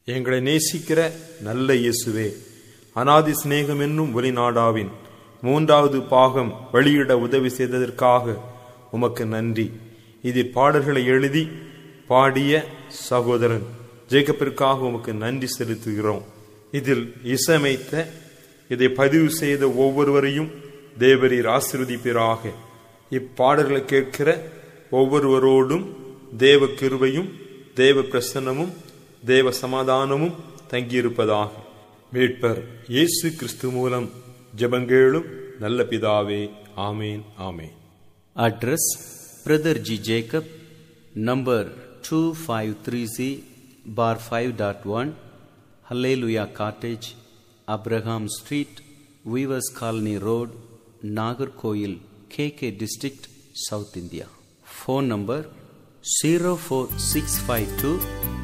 எங்களை நேசிக்கிற நல்ல இயேசுவே அனாதி சிநேகம் என்னும் ஒலிநாடாவின் மூன்றாவது பாகம் வெளியிட உதவி செய்ததற்காக உமக்கு நன்றி இதில் பாடல்களை எழுதி பாடிய சகோதரன் ஜேக்கப்பிற்காக உமக்கு நன்றி செலுத்துகிறோம் இதில் இசையமைத்த இதை பதிவு செய்த ஒவ்வொருவரையும் தேவரீர் ஆசிர்வதிப்பீராக இப்பாடல்களை கேட்கிற ஒவ்வொருவரோடும் தேவ கிருபையும் தேவ பிரசன்னமும் தேவ சமாதானமும் தங்கியிருப்பதாக மீட்பர் இயேசு கிறிஸ்து மூலம் ஜெபங்கேளும் நல்ல பிதாவே ஆமேன் ஆமேன் Address Brother G. Jacob, number 253C, bar 5.1, Hallelujah Cottage, Abraham Street, Weavers Colony Road, Nagarkoil, KK District, South India. Phone number 04652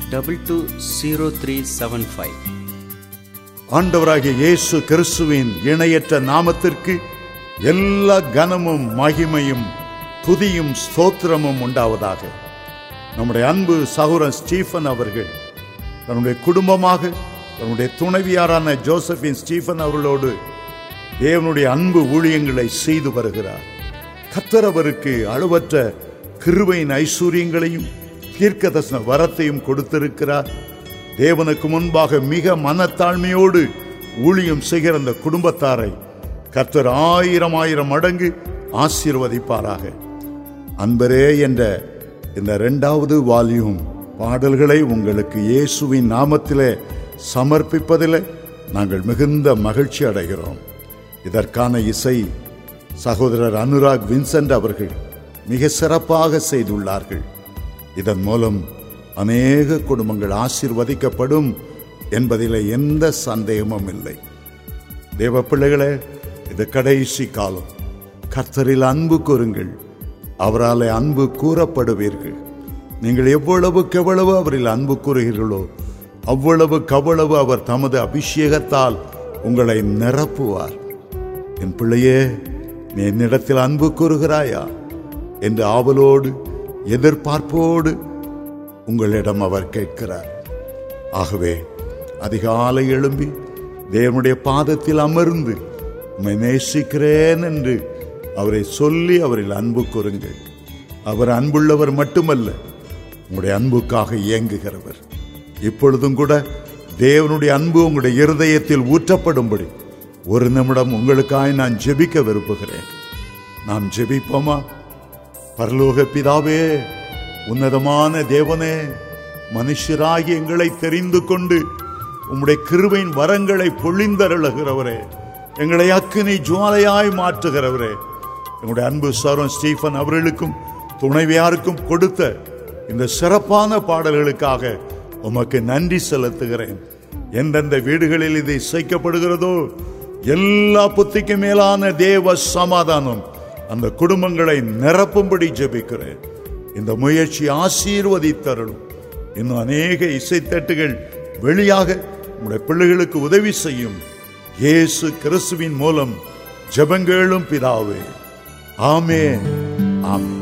220375. ஆண்டவராகிய இயேசு கிறிஸ்துவின் இணையற்ற நாமத்திற்கு எல்லா கனமும் மகிமையும் துதியும் ஸ்தோத்திரமும் உண்டாவதாக நம்முடைய அன்பு சகோதரன் ஸ்டீஃபன் அவர்கள் தன்னுடைய குடும்பமாக தன்னுடைய துணைவியாரான ஜோசபின் ஸ்டீஃபன் அவர்களோடு தேவனுடைய அன்பு ஊழியங்களை செய்து வருகிறார் கத்தர் அவருக்கு அளவற்ற கிருபையின் ஐஸ்வர்யங்களையும் தீர்க்கதர்சன வரத்தையும் கொடுத்திருக்கிறார் தேவனுக்கு முன்பாக மிக மனத்தாழ்மையோடு ஊழியம் செய்கிற அந்த குடும்பத்தாரை கர்த்தர் ஆயிரம் ஆயிரம் மடங்கு ஆசீர்வதிப்பாராக அன்பரே என்ற இந்த இரண்டாவது வால்யூம் பாடல்களை உங்களுக்கு இயேசுவின் நாமத்திலே சமர்ப்பிப்பதில் நாங்கள் மிகுந்த மகிழ்ச்சி அடைகிறோம் இதற்கான இசை சகோதரர் அனுராக் வின்சென்ட் அவர்கள் மிக சிறப்பாக செய்துள்ளார்கள் இதன் மூலம் அநேக குடும்பங்கள் ஆசீர்வதிக்கப்படும் என்பதில் எந்த சந்தேகமும் இல்லை தேவ பிள்ளைகளே இது கடைசி காலம் கர்த்தரில் அன்பு கூறுங்கள் அவரால் அன்பு கூறப்படுவீர்கள் நீங்கள் எவ்வளவுக்கு எவ்வளவு அவரில் அன்பு கூறுகிறீர்களோ அவ்வளவுக்கு அவ்வளவு அவர் தமது அபிஷேகத்தால் உங்களை நிரப்புவார் என் பிள்ளையே நீ என்னிடத்தில் அன்பு கூறுகிறாயா என்று ஆவலோடு எதிர்பார்ப்போடு உங்களிடம் அவர் கேட்கிறார் ஆகவே அதிகாலை எழும்பி தேவனுடைய பாதத்தில் அமர்ந்து உம்மை நேசிக்கிறேன் என்று அவரை சொல்லி அவரில் அன்பு கூறுங்கள் அவர் அன்புள்ளவர் மட்டுமல்ல உங்களுடைய அன்புக்காக இயங்குகிறவர் இப்பொழுதும் கூட தேவனுடைய அன்பு உங்களுடைய இருதயத்தில் ஊற்றப்படும்படி ஒரு நிமிடம் உங்களுக்காய் நான் ஜெபிக்க விரும்புகிறேன் நாம் ஜெபிப்போமா பரலோக பிதாவே உன்னதமான தேவனே மனுஷராகி எங்களை தெரிந்து கொண்டு உம்முடைய கிருபையின் வரங்களை பொழிந்தருளுகிறவரே எங்களை அக்கினி ஜுவாலையாய் மாற்றுகிறவரே எங்களுடைய அன்பு சரோன் ஸ்டீஃபன் அவர்களுக்கும் துணைவியாருக்கும் கொடுத்த இந்த சிறப்பான பாடல்களுக்காக உமக்கு நன்றி செலுத்துகிறேன் எந்தெந்த வீடுகளில் இது இசைக்கப்படுகிறதோ எல்லா புத்திக்கு மேலான தேவ சமாதானம் அந்த குடும்பங்களை நிரப்பும்படி ஜெபிக்கிறேன் இந்த முயற்சி ஆசீர்வதித்தருளும் இன்னும் அநேக இசைத்தட்டுகள் வெளியாக உங்களுடைய பிள்ளைகளுக்கு உதவி செய்யும் இயேசு கிறிஸ்துவின் மூலம் ஜெபங்கேளும் பிதாவே ஆமே ஆமே